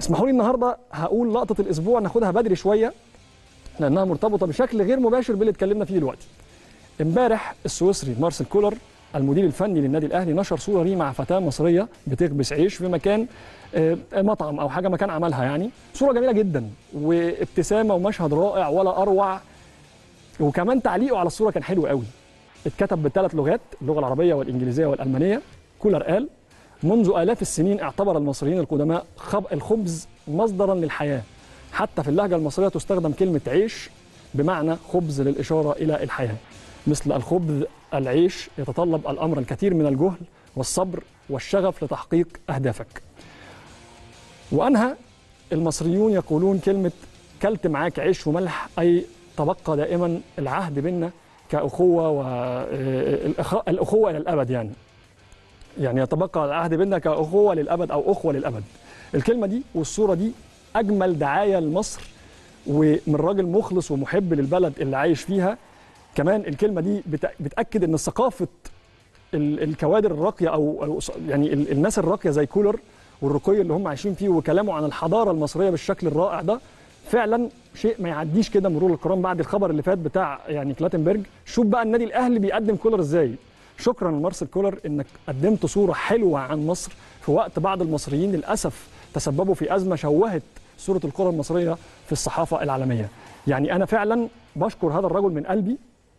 اسمحوا لي النهارده هقول لقطه الاسبوع ناخدها بدري شويه لانها مرتبطه بشكل غير مباشر باللي اتكلمنا فيه دلوقتي. امبارح السويسري مارسيل كولر المدير الفني للنادي الاهلي نشر صوره ليه مع فتاه مصريه بتخبز عيش في مكان آه، مطعم او حاجه مكان عملها يعني صوره جميله جدا وابتسامه ومشهد رائع ولا اروع وكمان تعليقه على الصوره كان حلو قوي اتكتب بالثلاث لغات اللغه العربيه والانجليزيه والالمانيه كولر قال منذ آلاف السنين اعتبر المصريين القدماء خب الخبز مصدرا للحياة حتى في اللهجة المصرية تستخدم كلمة عيش بمعنى خبز للإشارة إلى الحياة مثل الخبز العيش يتطلب الأمر الكثير من الجهل والصبر والشغف لتحقيق أهدافك وأنهى المصريون يقولون كلمة كلت معاك عيش وملح أي تبقى دائما العهد بيننا كأخوة والأخوة إلى الأبد يعني يعني يتبقى العهد بيننا كأخوة للأبد أو أخوة للأبد الكلمة دي والصورة دي أجمل دعاية لمصر ومن راجل مخلص ومحب للبلد اللي عايش فيها كمان الكلمة دي بت- بتأكد أن ثقافة ال- الكوادر الراقية أو أو يعني ال- الناس الراقية زي كولر والرقي اللي هم عايشين فيه وكلامه عن الحضارة المصرية بالشكل الرائع ده فعلا شيء ما يعديش كده مرور الكرام بعد الخبر اللي فات بتاع يعني كلاتنبرج شوف بقى النادي الأهلي بيقدم كولر إزاي شكرا لمارسيل كولر انك قدمت صوره حلوه عن مصر في وقت بعض المصريين للاسف تسببوا في ازمه شوهت صوره الكره المصريه في الصحافه العالميه. يعني انا فعلا بشكر هذا الرجل من قلبي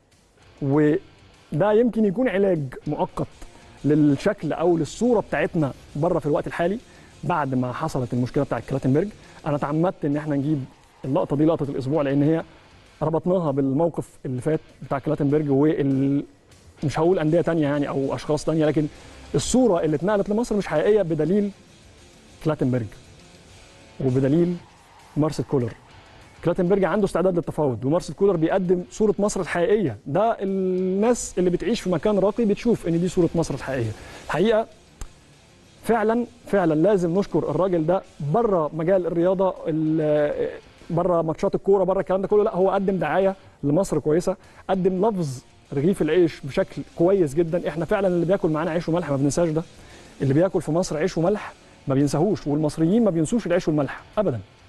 وده يمكن يكون علاج مؤقت للشكل او للصوره بتاعتنا بره في الوقت الحالي بعد ما حصلت المشكله بتاعت كلاتنبرج انا تعمدت ان احنا نجيب اللقطه دي لقطه الاسبوع لان هي ربطناها بالموقف اللي فات بتاع كلاتنبرج وال مش هقول انديه تانية يعني او اشخاص تانية لكن الصوره اللي اتنقلت لمصر مش حقيقيه بدليل كلاتنبرج وبدليل مارسيل كولر كلاتنبرج عنده استعداد للتفاوض ومارسيل كولر بيقدم صوره مصر الحقيقيه ده الناس اللي بتعيش في مكان راقي بتشوف ان دي صوره مصر الحقيقيه الحقيقه فعلا فعلا لازم نشكر الراجل ده بره مجال الرياضه ال- بره ماتشات الكوره بره الكلام ده كله لا هو قدم دعايه لمصر كويسه قدم لفظ رغيف العيش بشكل كويس جدا احنا فعلا اللي بياكل معانا عيش وملح ما بننساش ده اللي بياكل في مصر عيش وملح ما بينساهوش والمصريين ما بينسوش العيش والملح ابدا